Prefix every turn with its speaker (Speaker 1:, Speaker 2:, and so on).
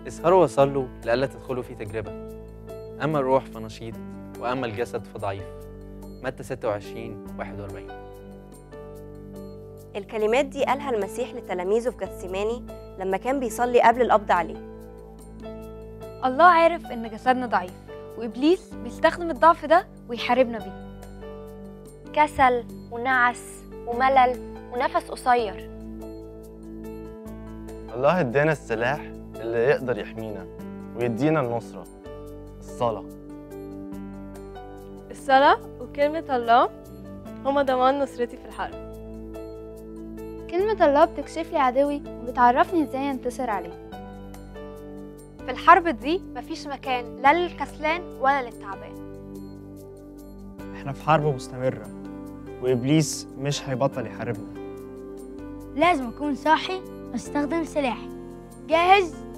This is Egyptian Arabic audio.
Speaker 1: اسهروا وصلوا لئلا تدخلوا في تجربة أما الروح فنشيط وأما الجسد فضعيف متى 26 41
Speaker 2: الكلمات دي قالها المسيح لتلاميذه في جثماني لما كان بيصلي قبل القبض عليه
Speaker 3: الله عارف إن جسدنا ضعيف وإبليس بيستخدم الضعف ده ويحاربنا بيه
Speaker 4: كسل ونعس وملل ونفس قصير
Speaker 5: الله ادانا السلاح اللي يقدر يحمينا ويدينا النصرة الصلاة
Speaker 6: الصلاة وكلمة الله هما ضمان نصرتي في الحرب
Speaker 7: كلمة الله بتكشف لي عدوي وبتعرفني ازاي انتصر عليه
Speaker 3: في الحرب دي مفيش مكان لا للكسلان ولا للتعبان
Speaker 8: احنا في حرب مستمرة وإبليس مش هيبطل يحاربنا
Speaker 9: لازم أكون صاحي واستخدم سلاحي جاهز